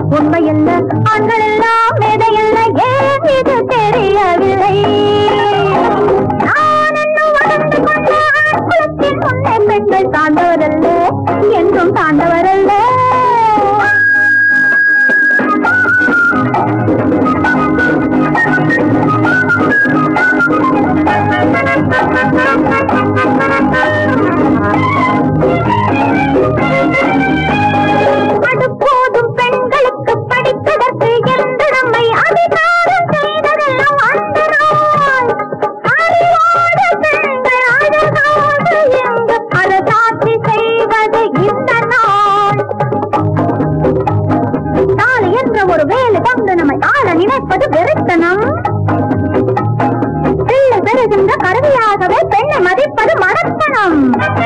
உண்மையல்ல ஆண்கள் எல்லாம் மேதையல்ல ஏன் இது தெரியவில்லை நான் இன்னும் வளர்ந்து கொண்ட ஆண் குலத்தின் முன்னே பெண்கள் தாண்டவரல்ல என்றும் தாண்டவரல்ல அடுப்போதும் பெண்களுக்கு படிப்பதற்கு எந்த நம்மை அதிகாரம் செய்ததெல்லாம் அந்த நாள் அறிவாத பெண்கள் அழகாக எங்கு அரசாட்சி செய்வது இந்த நாள் நாளை என்ற ஒரு வேலை கொண்டு நம்மை ஆள நினைப்பது வெறுத்தனம் பிள்ளை பெறுகின்ற கருவியாகவே பெண்ணை மதிப்பது மடத்தனம்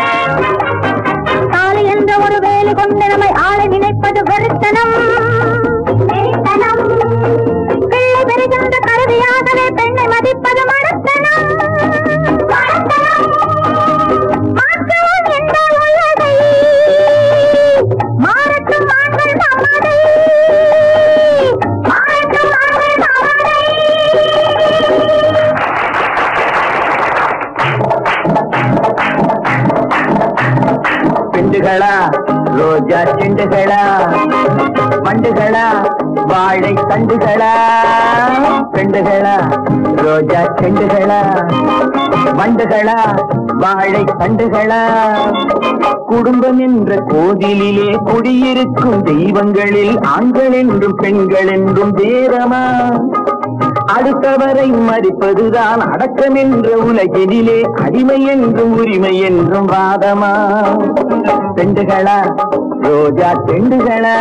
காலை என்ற ஒரு வேலை கொண்டு நம்மை ஆள நினைப்பது வெறுத்தனம் வெறித்தனம். பிள்ளை பெறுகின்ற கருவியாகவே பெண்ணை மதிப்பது மடத்தனம் மடத்தனம். மாற்றுவோம் என்ற உலகை மாறட்டும் ஆண்கள் நமதை மாறட்டும் ஆண்கள் நமதை பிண்டுகளா ரோஜா செண்டுகளா வண்டுகளா வாழை தண்டுகளா பெண்டுகளா ரோஜா செண்டுகளா வண்டுகளா வாழை தண்டுகளா குடும்பம் என்ற கோவிலிலே குடியிருக்கும் தெய்வங்களில் ஆண்கள் என்றும் பெண்கள் என்றும் வேறமா அடுத்தவரை மதிப்பதுதான் அடக்கம் என்ற உலகினிலே அடிமை என்றும் உரிமை என்றும் வாதமா செண்டுகளா ரோஜா செண்டுகளா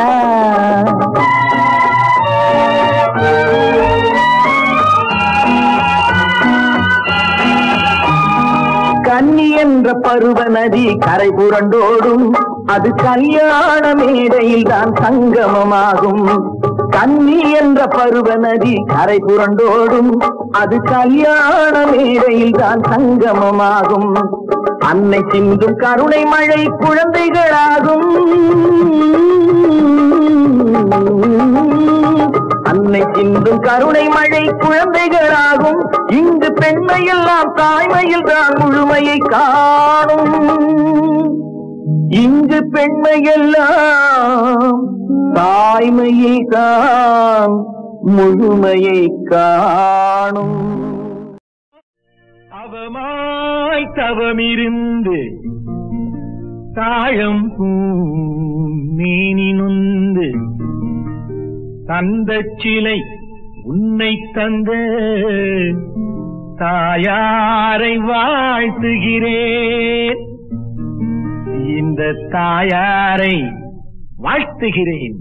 கன்னி என்ற பருவ நதி கரை புரண்டோடும் அது கல்யாண மேடையில் தான் சங்கமமாகும் கன்னி என்ற பருவ நதி கரை புரண்டோடும் அது கல்யாண மேடையில் தான் சங்கமமாகும் அன்னை சிந்தும் கருணை மழை குழந்தைகளாகும் அன்னை சிந்தும் கருணை மழை குழந்தைகளாகும் இங்கு பெண்மையெல்லாம் தாய்மையில் தான் முழுமையை காணும் இங்கு பெண்மையெல்லாம் தாய்மையை தான் முழுமையை காணும் அவமாய் தவமிருந்து தாழம் மேனி நொந்து தந்த சிலை உன்னை தந்த தாயாரை வாழ்த்துகிறேன் இந்த தாயாரை வாழ்த்துகிறேன்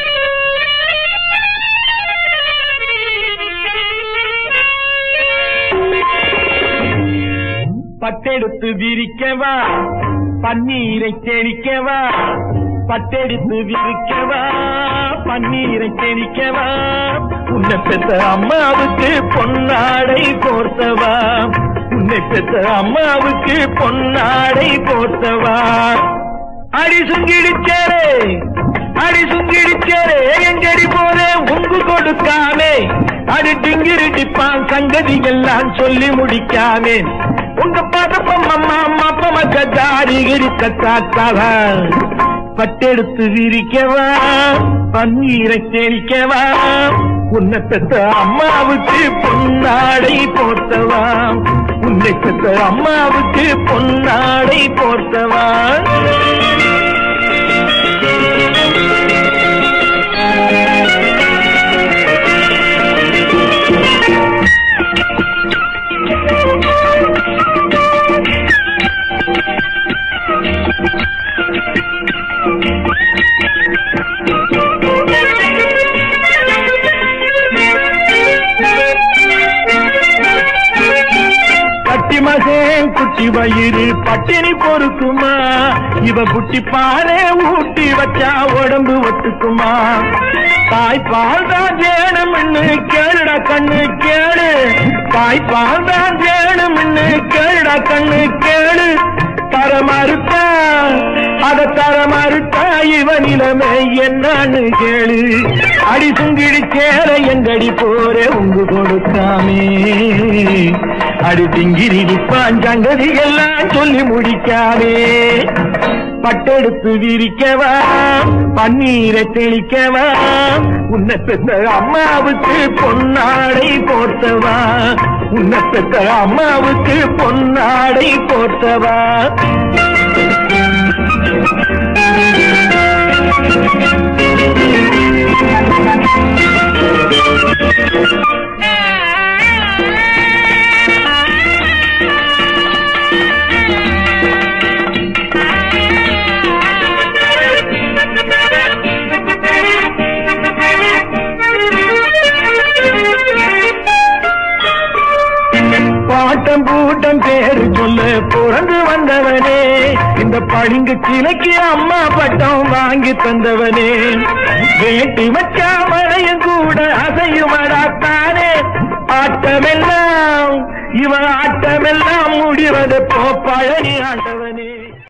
பட்டெடுத்து விரிக்கவா பன்னீரை தெளிக்கவா பட்டெடுத்து விரிக்கவா பன்னீரை தெளிக்கவா உன்னை பெற்ற அம்மாவுக்கு பொன்னாடை போர்த்தவா உன்னை பெற்ற அம்மாவுக்கு பொன்னாடை போர்த்தவா அடி சுங்கிடிச்சேரே அடி சுங்கிடிச்சேரே எங்கடி போறே உங்கு கொடுக்காமே அடி டிங்கிரிடிப்பான் சங்கதி எல்லாம் சொல்லி முடிக்காமே உங்க பதப்பம் அம்மா அம்மா பமக்க தாடி கிரிக்கத்தாக்காவா பட்டெடுத்து விரிக்கவா பன்னீரை தெளிக்கவா உன்னை பெற்ற அம்மாவுக்கு பொன்னாடை போர்த்தவா உன்னை பெற்ற அம்மாவுக்கு பொன்னாடை போர்த்தவா கட்டி மகன் குட்டி வயிறு பட்டினி பொறுக்குமா இவ குட்டி பாலே ஊட்டி வச்சா உடம்பு ஒத்துக்குமா தாய்ப்பால் தான் வேணும்னு கேளுடா கண்ணு கேளு தாய்ப்பால் தான் வேணும்னு கேளுடா கண்ணு கேளு தர மறுத்தா அத தர மறுத்தா இவ நிலைமை என்னன்னு கேளு அடி சுங்கிடி சேர எங்கடி போற உங்கு கொடுக்காமே அடி திங்கிரி பாஞ்சங்கதி எல்லாம் சொல்லி முடிக்காதே பட்டெடுத்து விரிக்கவா பன்னீரை தெளிக்கவா உன்னை பெற்ற அம்மாவுக்கு பொன்னாடை போர்த்தவா உன்னை பெற்ற அம்மாவுக்கு பொன்னாடை போர்த்தவா பாட்டம் பூட்டம் பேரு சொல்ல பிறந்து வந்தவனே இந்த பளிங்கு சிலைக்கு அம்மா பட்டம் வாங்கி தந்தவனே வேட்டி வச்சா மழையும் கூட அசையுமடாத்தானே ஆட்டமெல்லாம் இவன் ஆட்டமெல்லாம் முடிவது போ பழனி ஆண்டவனே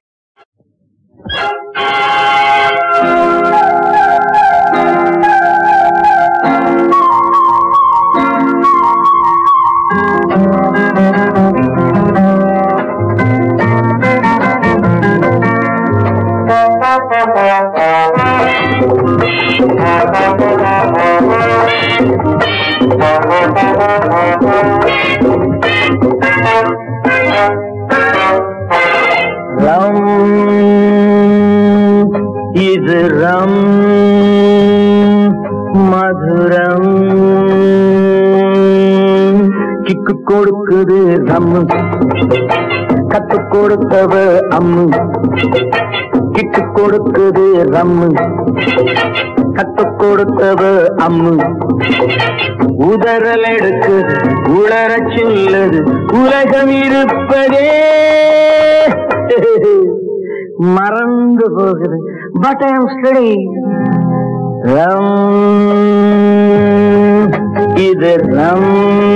ரம் இது ரம் மதுரம் கிக்கு கொடுக்குது ரம் கத்து கொடுத்தவ அம்மு கிக்கு கொடுக்குது ரம் கத்து கொடுத்தவ அம்மு உதறல் எடுக்கு உளரச் சொல்லுது உலகம் இருப்பதே மறந்து போகுது பட் ஐ எம் ஸ்டடி ரம் இது ரம்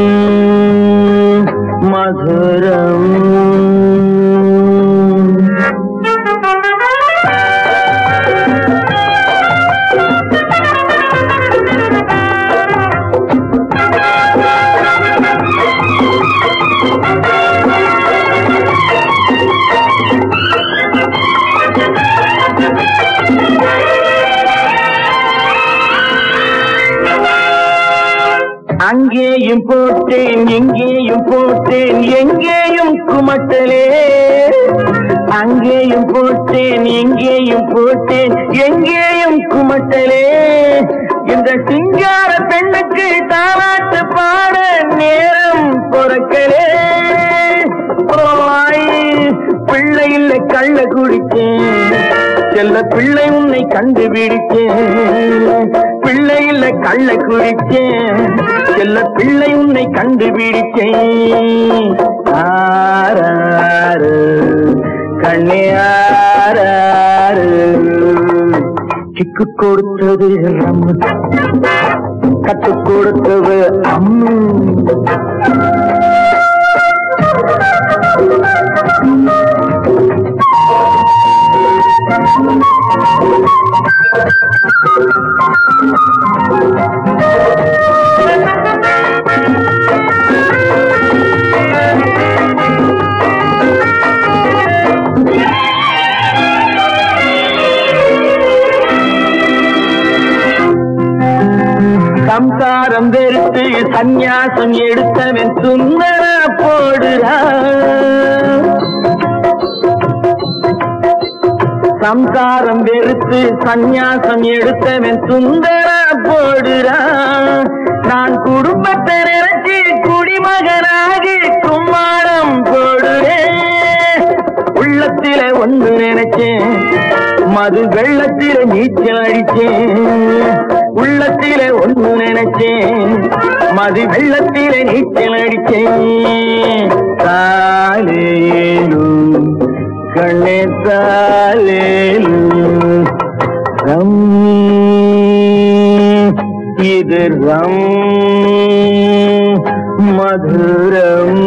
மதுரம் அங்கேயும் போட்டேன் எங்கேயும் போட்டேன் எங்கேயும் குமட்டலே அங்கேயும் போட்டேன் எங்கேயும் போட்டேன் எங்கேயும் குமட்டலே இந்த சிங்கார பெண்ணுக்கு தாலாட்டு பாட நேரம் பொறக்கலே போய் பிள்ளை இல்லை கள்ள குடிச்சேன் செல்ல பிள்ளை உன்னை கண்டுபிடிச்சேன் பிள்ளை இல்ல கள்ள குடிச்சேன் செல்ல பிள்ளை உன்னை கண்டுபிடிச்சேன் ஆராரு கண்ணே ஆராரு கிக்கு கொடுத்தது ரம் கத்து கொடுத்தது அம்மு சம்சாரம் வெறுத்து சந்நியாசம் எடுத்தவன் சுந்தர போடுறான் சம்சாரம் வெறுத்து சந்நியாசம் எடுத்தவன் சுந்தர போடுறான் நான் குடும்பத்தை நினைச்சு குடிமகனாகி கும்மாடம் போடுறேன் உள்ளத்தில ஒன்று நினைச்சேன் மது வெள்ளத்தில நீச்சல் அடிச்சேன் உள்ளத்தில ஒன்று நினைச்சேன் மது வெள்ளத்தில நீச்சல் அடிச்சேன் தாலேலும் கண்ணே தாலேலும் ரம் இது ரம் மதுரம்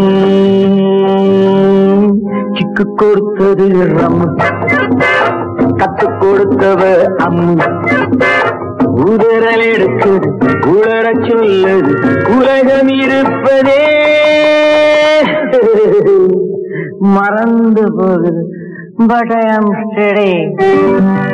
கிக்கு கொடுத்தது ரம் கத்து கொடுத்த கொடுத்தவ அம்மா உதறல் எடுக்குது உளரச் சொல்லுது உலகம் இருப்பதே மறந்து போகுது பட் ஐ ஆம் ஸ்டடி